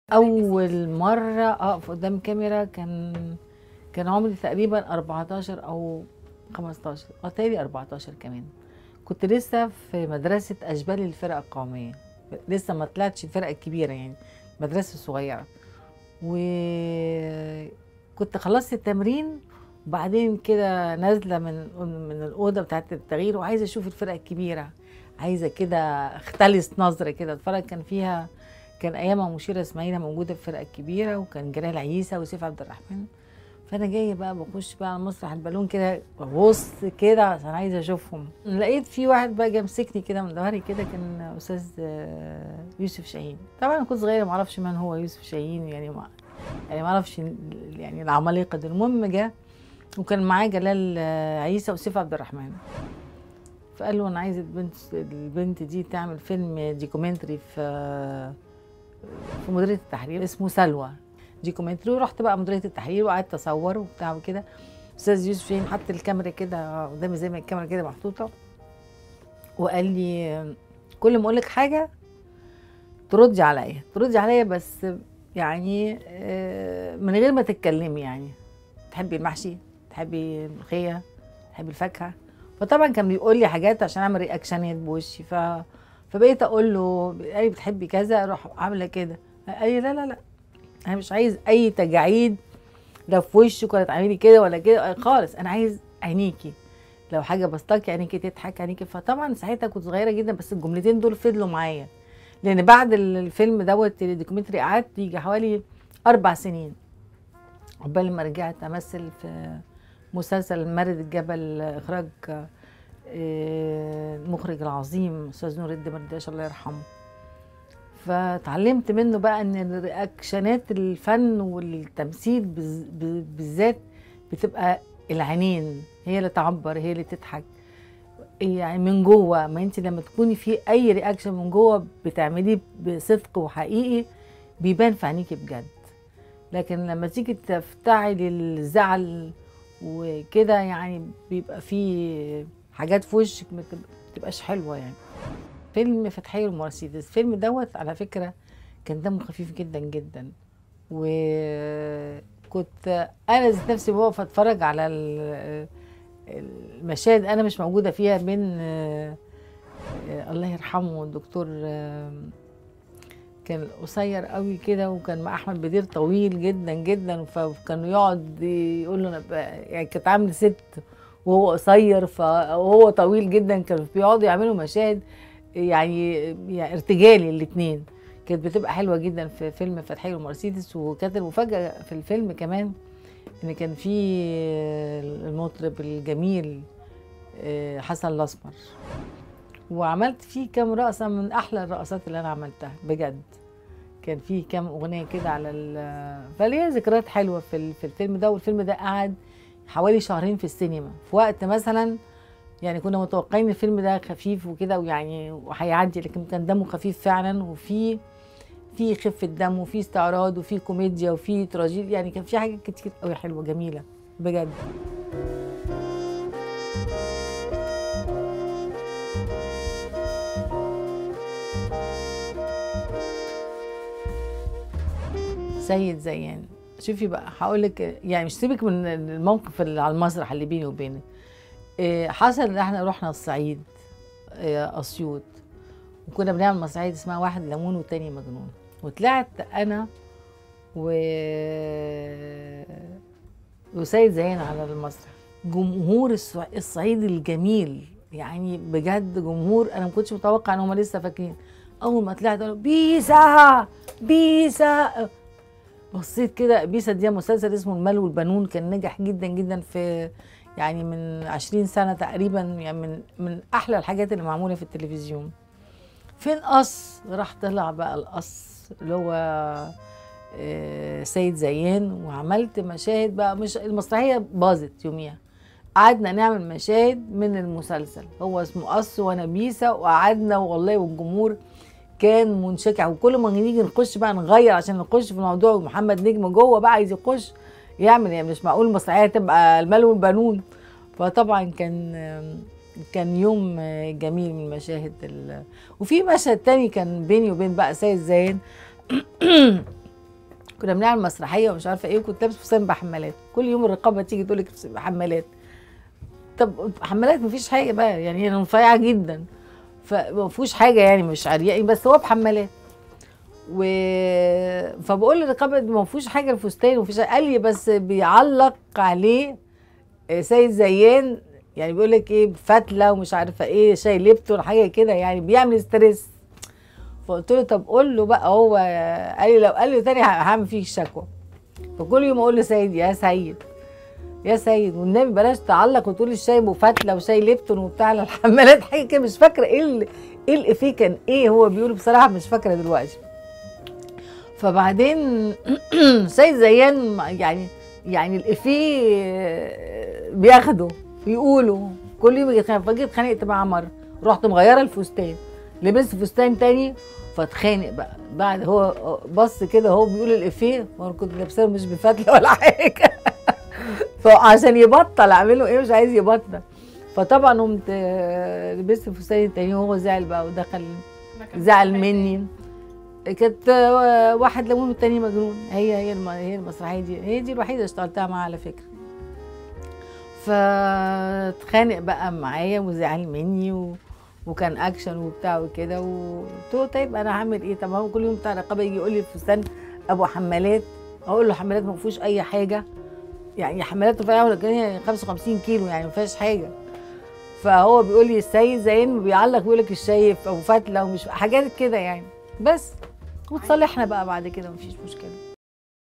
اول مره اقف قدام كاميرا كان كان عمري تقريبا 14 او 15 اه تقريبا 14 كمان كنت لسه في مدرسه اشبال الفرقه القوميه لسه ما طلعتش الفرقه الكبيره يعني مدرسه صغيره وكنت خلصت التمرين وبعدين كده نازله من من الاوضه بتاعت التغيير وعايزه اشوف الفرقه الكبيره عايزه كده اختلس نظره كده اتفرج كان فيها كان ايامها مشيره اسماعيله موجوده في الفرقه الكبيره وكان جلال عيسى وسيف عبد الرحمن فانا جايه بقى بخش بقى على مسرح البالون كده ببص كده عشان عايزه اشوفهم لقيت في واحد بقى جه مسكني كده من ظهري كده كان استاذ آه، يوسف شاهين طبعا انا كنت صغيره ما اعرفش من هو يوسف شاهين يعني ما يعني ما اعرفش يعني العمالقه دول المهم جه وكان معاه جلال آه، عيسى وسيف عبد الرحمن فقال له انا عايز البنت البنت دي تعمل فيلم ديكومنتري في في مديريه التحرير اسمه سلوى ديكومنتري ورحت بقى مديريه التحرير وقعدت اصور وبتاع وكده استاذ يوسف شاهين حط الكاميرا كده قدامي زي ما الكاميرا كده محطوطه وقال لي كل ما اقول لك حاجه تردي عليا تردي عليا بس يعني آه، من غير ما تتكلمي يعني تحبي المحشي تحبي الملوخيه تحبي الفاكهه فطبعا كان بيقول لي حاجات عشان اعمل رياكشنات بوشي ف فبقيت اقول له قال لي بتحبي كذا اروح عامله كده قال لي لا لا لا انا مش عايز اي تجاعيد لا في وشك ولا تعملي كده ولا كده خالص انا عايز عينيكي لو حاجه بسطاكي عينيكي تضحك عينيكي فطبعا ساعتها كنت صغيره جدا بس الجملتين دول فضلوا معايا لان بعد الفيلم دوت الدوكيومنتري قعدت يجي حوالي اربع سنين عقبال ما رجعت امثل في مسلسل مارد الجبل اخراج آه، المخرج العظيم استاذ نور الدين مرداش الله يرحمه فتعلمت منه بقى ان الرياكشنات الفن والتمثيل بز- ب- بالذات بتبقى العينين هي اللي تعبر هي اللي تضحك يعني من جوه ما انت لما تكوني في اي رياكشن من جوه بتعمليه بصدق وحقيقي بيبان في عينيكي بجد لكن لما تيجي تفتعلي الزعل وكده يعني بيبقى في حاجات في وشك ما تب- بتبقاش حلوه يعني فيلم فتحية المرسيدس الفيلم دوت على فكرة كان دمه خفيف جدا جدا وكنت انا ذات نفسي بقف اتفرج على ال- المشاهد انا مش موجوده فيها بين آه، آه، الله يرحمه الدكتور آه، كان قصير قوي كده وكان مع احمد بدير طويل جدا جدا فكان يقعد يقول له انا ب- يعني كانت عامله ست وهو قصير فهو طويل جدا كانوا بيقعدوا يعملوا مشاهد يعني, يعني ارتجالي الاثنين كانت بتبقى حلوه جدا في فيلم فتحي ومرسيدس وكانت المفاجاه في الفيلم كمان ان كان في المطرب الجميل آه، حسن الاسمر وعملت فيه كام رقصه من احلى الرقصات اللي انا عملتها بجد كان فيه كام اغنيه كده على ال فليا ذكريات حلوه في ال- في الفيلم ده والفيلم ده قعد حوالي شهرين في السينما في وقت مثلا يعني كنا متوقعين الفيلم ده خفيف وكده ويعني وهيعدي لكن كان دمه خفيف فعلا وفي في خفه دم وفي استعراض وفي كوميديا وفي تراجيديا يعني كان في حاجات كتير قوي حلوه جميله بجد سيد زيان شوفي بقى هقول لك يعني مش سيبك من الموقف اللي على المسرح اللي بيني وبينك إيه، حصل ان احنا رحنا الصعيد إيه، اسيوط وكنا بنعمل مسرحيه اسمها واحد ليمون والتاني مجنون وطلعت انا و وسيد زيان على المسرح جمهور الصع- الصعيد الجميل يعني بجد جمهور انا ما كنتش متوقع ان هم لسه فاكرين اول ما طلعت قالوا بيسا بيسا بصيت كده بيسا دي مسلسل اسمه المال والبنون كان نجح جدا جدا في يعني من 20 سنه تقريبا يعني من من احلى الحاجات اللي معموله في التلفزيون فين قص راح طلع بقى القص اللي هو آه، سيد زيان وعملت مشاهد بقى مش المسرحيه باظت يوميها قعدنا نعمل مشاهد من المسلسل هو اسمه قص وانا بيسا وقعدنا والله والجمهور كان منشكع وكل ما نيجي نخش بقى نغير عشان نخش في الموضوع ومحمد نجم جوه بقى عايز يخش يعمل يعني مش معقول المسرحيه تبقى المال والبنون فطبعا كان كان يوم جميل من المشاهد ال... وفي مشهد تاني كان بيني وبين بقى سيد زين كنا بنعمل مسرحيه ومش عارفه ايه وكنت لابس فستان بحمالات كل يوم الرقابه تيجي تقول لك بحمالات طب حمالات مفيش حاجه بقى يعني انا رفيعه جدا فما فيهوش حاجه يعني مش عريان بس هو بحمالات و فبقول للرقابه ما فيهوش حاجه الفستان ومفيش قال لي بس بيعلق عليه آه، سيد زيان يعني بيقول لك ايه فتله ومش عارفه ايه شاي ليبتون حاجه كده يعني بيعمل ستريس فقلت له طب قول له بقى هو قال لي لو قال لي تاني هعمل فيك شكوى فكل يوم اقول له سيد يا سيد يا سيد والنبي بلاش تعلق وتقول الشاي ابو فتله وشاي ليبتون وبتاع على الحمالات حاجه كده مش فاكره ايه ال- ايه الافيه كان ايه هو بيقوله بصراحه مش فاكره دلوقتي فبعدين سيد زيان ما- يعني يعني الافيه بياخده بيقولوا كل يوم يجي يتخانق فجيت اتخانقت مع مره رحت مغيره الفستان لبست فستان تاني فاتخانق بقى بعد هو بص كده هو بيقول الافيه وانا كنت لابساه مش بفتله ولا حاجه فعشان يبطل اعمله ايه مش عايز يبطل فطبعا قمت آه، لبست الفستان التاني وهو زعل بقى ودخل زعل مني كانت آه، واحد ليمون والتاني مجنون هي هي الم- هي المسرحيه دي هي دي الوحيده اللي اشتغلتها معاها على فكره فاتخانق بقى معايا وزعل مني و... وكان اكشن وبتاع وكده وقلت له طيب انا هعمل ايه طب هو كل يوم بتاع رقابه يجي يقول لي الفستان ابو حمالات اقول له حمالات ما فيهوش اي حاجه يعني حمالات رفيعه ولكن هي 55 كيلو يعني ما فيهاش حاجه فهو بيقول لي السيد زين بيعلق بيقول لك الشايف او فتله ومش حاجات كده يعني بس وتصالحنا بقى بعد كده مفيش مشكله